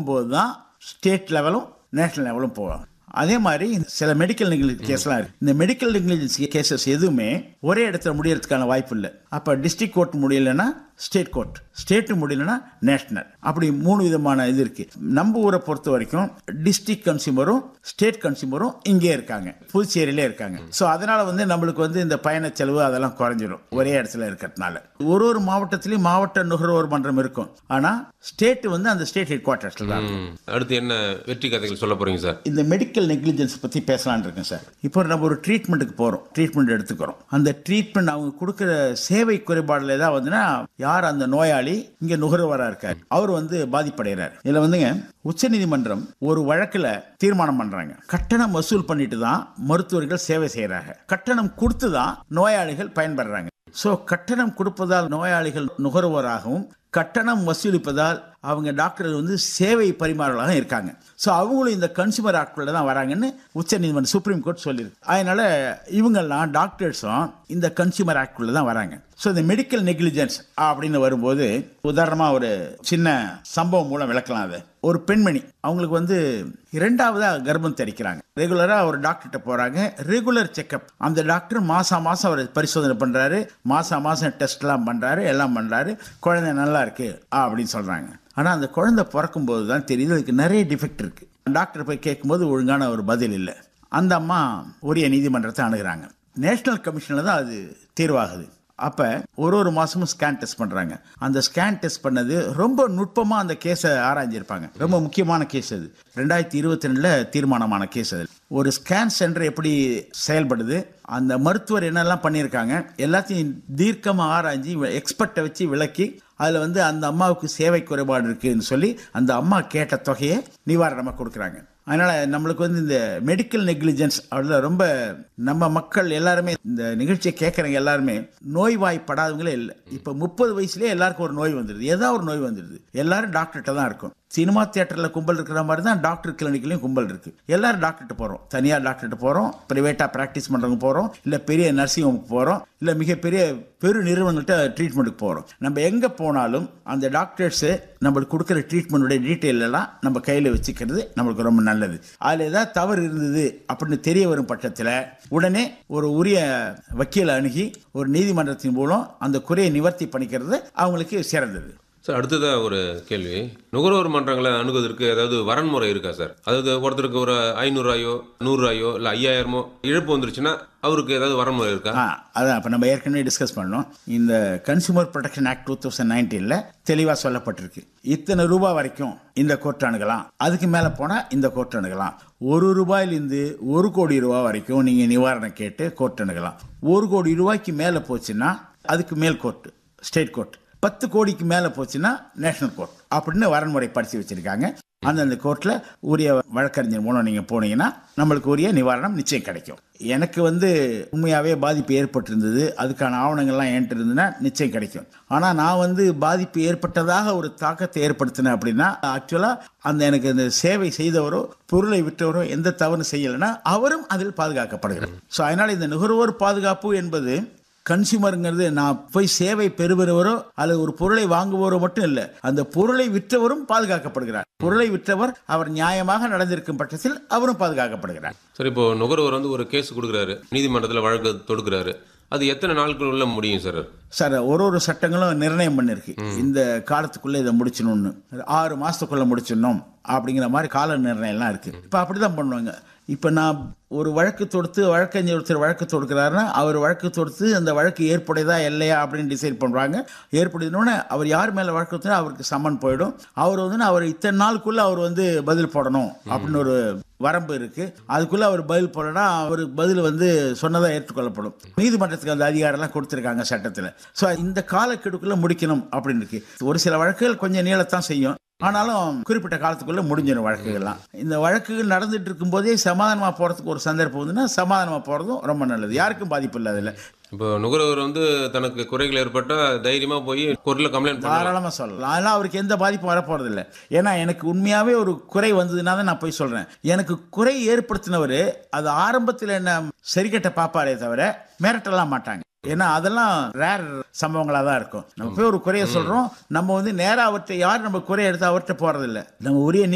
போகும்போது தான் state லெவலும் national லெவலும் போவாங்க அதே மாதிரி சில மெடிக்கல் நெக்லிஜென்ஸ் கேஸ்லாம் இருக்கு இந்த மெடிக்கல் நெக்லிஜென்ஸ் கேசஸ் எதுவுமே ஒரே இடத்துல முடியறதுக்கான வாய்ப்பு இல்லை அப்போ டிஸ்ட்ரிக்ட் கோர்ட் முடியலன்னா ஸ்டேட் கோர்ட் ஸ்டேட் முடியலன்னா நேஷனல் அப்படி மூணு விதமான இது இருக்கு நம்ம ஊரை பொறுத்த வரைக்கும் டிஸ்ட்ரிக்ட் கன்சியூமரும் ஸ்டேட் கன்சியூமரும் இங்கே இருக்காங்க புதுச்சேரியிலே இருக்காங்க ஸோ அதனால வந்து நம்மளுக்கு வந்து இந்த பயண செலவு அதெல்லாம் குறைஞ்சிடும் ஒரே இடத்துல இருக்கிறதுனால ஒரு ஒரு மாவட்டத்திலையும் மாவட்ட நுகர்வோர் மன்றம் இருக்கும் ஆனா ஸ்டேட் வந்து அந்த ஸ்டேட் ஹெட் குவார்ட்டர்ஸ்ல தான் இருக்கும். ம். அடுத்து என்ன வெற்றி கதைகள் சொல்ல போறீங்க சார் இந்த மெடிக்கல் நெக்லிஜென்ஸ் பற்றி பேசலாம்னு இருக்கேன் சார் இப்போ நம்ம ஒரு ட்ரீட்மெண்ட்டுக்கு போகிறோம் ட்ரீட்மெண்ட் எடுத்துக்கிறோம் அந்த ட்ரீட்மெண்ட் அவங்க கொடுக்குற சேவை குறைபாடுல ஏதாவது வந்துன்னா யார் அந்த நோயாளி இங்கே நுகர்வோராக இருக்கார் அவர் வந்து பாதிப்படைகிறார் இதில் வந்துங்க உச்சநீதிமன்றம் ஒரு வழக்கில் தீர்மானம் பண்ணுறாங்க கட்டணம் வசூல் பண்ணிட்டு தான் மருத்துவர்கள் சேவை செய்கிறாங்க கட்டணம் கொடுத்து தான் நோயாளிகள் பயன்படுறாங்க ஸோ கட்டணம் கொடுப்பதால் நோயாளிகள் நுகர்வோராகவும் கட்டணம் வசூலிப்பதால் அவங்க டாக்டர்கள் வந்து சேவை பரிமாறலாக இருக்காங்க ஸோ அவங்களும் இந்த கன்சூமர் ஆக்ட்குள்ள தான் வராங்கன்னு உச்சநீதிமன்றம் சுப்ரீம் கோர்ட் சொல்லியிருக்கு அதனால இவங்கெல்லாம் டாக்டர்ஸும் இந்த கன்சூமர் ஆக்ட்குள்ள தான் வராங்க ஸோ இந்த மெடிக்கல் நெக்லிஜென்ஸ் அப்படின்னு வரும்போது உதாரணமாக ஒரு சின்ன சம்பவம் மூலம் விளக்கலாம் அது ஒரு பெண்மணி அவங்களுக்கு வந்து இரண்டாவதா கர்ப்பம் தரிக்கிறாங்க ரெகுலராக ஒரு டாக்டர்கிட்ட போறாங்க ரெகுலர் செக்கப் அந்த டாக்டர் மாசம் மாசம் அவர் பரிசோதனை பண்றாரு மாசம் மாசம் டெஸ்ட்லாம் பண்றாரு எல்லாம் பண்றாரு குழந்தை நல்லா இருக்கு ஆ, அப்படின்னு சொல்றாங்க ஆனா அந்த குழந்தை பிறக்கும் போது தான் தெரியுது அதுக்கு நிறைய டிஃபெக்ட் இருக்கு டாக்டர் போய் கேட்கும்போது ஒழுங்கான ஒரு பதில் இல்லை அந்த அம்மா உரிய நீதிமன்றத்தை அணுகுறாங்க நேஷனல் கமிஷனில் தான் அது தீர்வாகுது அப்போ ஒரு ஒரு மாதமும் ஸ்கேன் டெஸ்ட் பண்ணுறாங்க அந்த ஸ்கேன் டெஸ்ட் பண்ணது ரொம்ப நுட்பமாக அந்த கேஸை ஆராய்ஞ்சிருப்பாங்க ரொம்ப முக்கியமான கேஸ் அது ரெண்டாயிரத்தி இருபத்தி ரெண்டில் தீர்மானமான கேஸ் அது ஒரு ஸ்கேன் சென்டர் எப்படி செயல்படுது அந்த மருத்துவர் என்னெல்லாம் பண்ணியிருக்காங்க எல்லாத்தையும் தீர்க்கமாக ஆராய்ஞ்சி எக்ஸ்பர்ட்டை வச்சு விளக்கி அதில் வந்து அந்த அம்மாவுக்கு சேவை குறைபாடு இருக்குன்னு சொல்லி அந்த அம்மா கேட்ட தொகையை நிவாரணமாக கொடுக்குறாங்க அதனால நம்மளுக்கு வந்து இந்த மெடிக்கல் நெக்லிஜென்ஸ் அதில் ரொம்ப நம்ம மக்கள் எல்லாருமே இந்த நிகழ்ச்சியை கேட்குறவங்க எல்லாருமே நோய்வாய்ப்படாதவங்களே இல்லை இப்போ முப்பது வயசுலேயே எல்லாருக்கும் ஒரு நோய் வந்துடுது ஏதாவது ஒரு நோய் வந்துடுது எல்லாரும் டாக்டர்கிட்ட தான் இருக்கும் சினிமா தியேட்டரில் கும்பல் இருக்கிற மாதிரி தான் டாக்டர் கிளினிக்லையும் கும்பல் இருக்கு எல்லாரும் டாக்டர்கிட்ட போகிறோம் தனியார் டாக்டர்கிட்ட போகிறோம் ப்ரைவேட்டாக ப்ராக்டிஸ் பண்ணுறவங்க போகிறோம் இல்லை பெரிய நர்சிங் ஹோமுக்கு போகிறோம் இல்லை மிகப்பெரிய பெரு நிறுவனங்கள்ட்ட ட்ரீட்மெண்ட்டுக்கு போகிறோம் நம்ம எங்கே போனாலும் அந்த டாக்டர்ஸு நம்மளுக்கு கொடுக்குற ட்ரீட்மெண்ட்டுடைய டீட்டெயில் எல்லாம் நம்ம கையில் வச்சுக்கிறது நம்மளுக்கு ரொம்ப நல்லது அதில் ஏதாவது தவறு இருந்தது அப்படின்னு தெரிய வரும் பட்சத்தில் உடனே ஒரு உரிய வக்கீலை அணுகி ஒரு நீதிமன்றத்தின் மூலம் அந்த குறையை நிவர்த்தி பண்ணிக்கிறது அவங்களுக்கு சிறந்தது சார் அடுத்ததா ஒரு கேள்வி நுகர்வோர் மன்றங்களை அணுகுவதற்கு ஏதாவது வரன்முறை இருக்கா சார் அதாவது ஒருத்தருக்கு ஒரு ஐநூறுரூவாயோ நூறுரூவாயோ இல்லை ஐயாயிரமோ இழப்பு வந்துருச்சுன்னா அவருக்கு ஏதாவது வரன்முறை இருக்கா ஆ அதான் இப்போ நம்ம ஏற்கனவே டிஸ்கஸ் பண்ணோம் இந்த consumer protection act two thousand நைன்டீனில் தெளிவாக சொல்லப்பட்டிருக்கு இத்தனை ரூபாய் வரைக்கும் இந்த கோர்ட் அணுகலாம் அதுக்கு மேலே போனால் இந்த கோர்ட் அணுகலாம் ஒரு ரூபாயிலிருந்து ஒரு கோடி ரூபாய் வரைக்கும் நீங்கள் நிவாரணம் கேட்டு கோர்ட் அணுகலாம் ஒரு கோடி ரூபாய்க்கு மேலே போச்சுன்னா அதுக்கு மேல் கோர்ட் ஸ்டேட் கோர்ட் பத்து கோடிக்கு மேலே போச்சுன்னா நேஷனல் கோர்ட் அப்படின்னு வரன்முறை படித்து வச்சிருக்காங்க அந்தந்த கோர்ட்டில் உரிய வழக்கறிஞர் மூலம் நீங்கள் போனீங்கன்னா நம்மளுக்கு உரிய நிவாரணம் நிச்சயம் கிடைக்கும் எனக்கு வந்து உண்மையாகவே பாதிப்பு ஏற்பட்டிருந்தது அதுக்கான ஆவணங்கள்லாம் என்கிட்ட இருந்ததுன்னா நிச்சயம் கிடைக்கும் ஆனால் நான் வந்து பாதிப்பு ஏற்பட்டதாக ஒரு தாக்கத்தை ஏற்படுத்தினேன் அப்படின்னா ஆக்சுவலாக அந்த எனக்கு அந்த சேவை செய்தவரோ பொருளை விற்றவரோ எந்த தவறு செய்யலைன்னா அவரும் அதில் பாதுகாக்கப்படுகிறார் ஸோ அதனால் இந்த நுகர்வோர் பாதுகாப்பு என்பது கன்சியூமருங்கிறது நான் போய் சேவை பெறுபவரோ அல்லது ஒரு பொருளை வாங்குபவரோ மட்டும் இல்லை அந்த பொருளை விற்றவரும் பாதுகாக்கப்படுகிறார் பொருளை விற்றவர் அவர் நியாயமாக நடந்திருக்கும் பட்சத்தில் அவரும் பாதுகாக்கப்படுகிறார் சார் இப்போ நுகர்வோர் வந்து ஒரு கேஸ் கொடுக்குறாரு நீதிமன்றத்தில் வழக்கு தொடுக்கிறாரு அது எத்தனை நாட்களுக்குள்ள முடியும் சார் சார் ஒரு ஒரு சட்டங்களும் நிர்ணயம் பண்ணிருக்கு இந்த காலத்துக்குள்ள இதை முடிச்சணும்னு ஆறு மாசத்துக்குள்ள முடிச்சிடணும் அப்படிங்கிற மாதிரி கால நிர்ணயம்லாம் இருக்கு இப்போ அப்படிதான் பண்ணுவாங்க இப்போ நான் ஒரு வழக்கு தொடுத்து வழக்கறிஞர் ஒருத்தர் வழக்கு தொடுக்கிறாருன்னா அவர் வழக்கு தொடுத்து அந்த வழக்கு ஏற்புடையதா இல்லையா அப்படின்னு டிசைட் பண்ணுறாங்க ஏற்புடையதுன்னு அவர் யார் மேலே வழக்கு தொடுத்தா அவருக்கு சம்மன் போயிடும் அவர் வந்து அவர் இத்தனை நாளுக்குள்ள அவர் வந்து பதில் போடணும் அப்படின்னு ஒரு வரம்பு இருக்கு அதுக்குள்ள அவர் பதில் போடனா அவர் பதில் வந்து சொன்னதா ஏற்றுக்கொள்ளப்படும் நீதிமன்றத்துக்கு அந்த அதிகாரம்லாம் கொடுத்துருக்காங்க சட்டத்தில் ஸோ இந்த காலக்கெடுக்குள்ள முடிக்கணும் அப்படின்னு இருக்கு ஒரு சில வழக்குகள் கொஞ்சம் நீளத்தான் செய்யும் ஆனாலும் குறிப்பிட்ட காலத்துக்குள்ள முடிஞ்சிடும் வழக்குகள்லாம் இந்த வழக்குகள் நடந்துட்டு இருக்கும்போதே சமாதானமா போறதுக்கு ஒரு சந்தர்ப்பம் வந்துன்னா சமாதானமா போறதும் ரொம்ப நல்லது யாருக்கும் பாதிப்பு இல்லை அதில் இப்போ நுகர்வோர் வந்து தனக்கு குறைகள் ஏற்பட்டால் தைரியமாக போய் கோர்ட்டில் கம்ப்ளைண்ட் பண்ணலாம் தாராளமாக சொல்லலாம் அதெல்லாம் அவருக்கு எந்த பாதிப்பும் வரப்போறது இல்லை ஏன்னா எனக்கு உண்மையாகவே ஒரு குறை வந்ததுன்னா தான் நான் போய் சொல்கிறேன் எனக்கு குறை ஏற்படுத்தினவர் அது ஆரம்பத்தில் என்ன சரிக்கட்ட பாப்பாரே தவிர மிரட்டலாம் மாட்டாங்க ஏன்னா அதெல்லாம் ரேர் சம்பவங்களாக தான் இருக்கும் நம்ம போய் ஒரு குறைய சொல்கிறோம் நம்ம வந்து நேராக அவர்கிட்ட யார் நம்ம குறை எடுத்து அவர்கிட்ட போகிறதில்ல நம்ம உரிய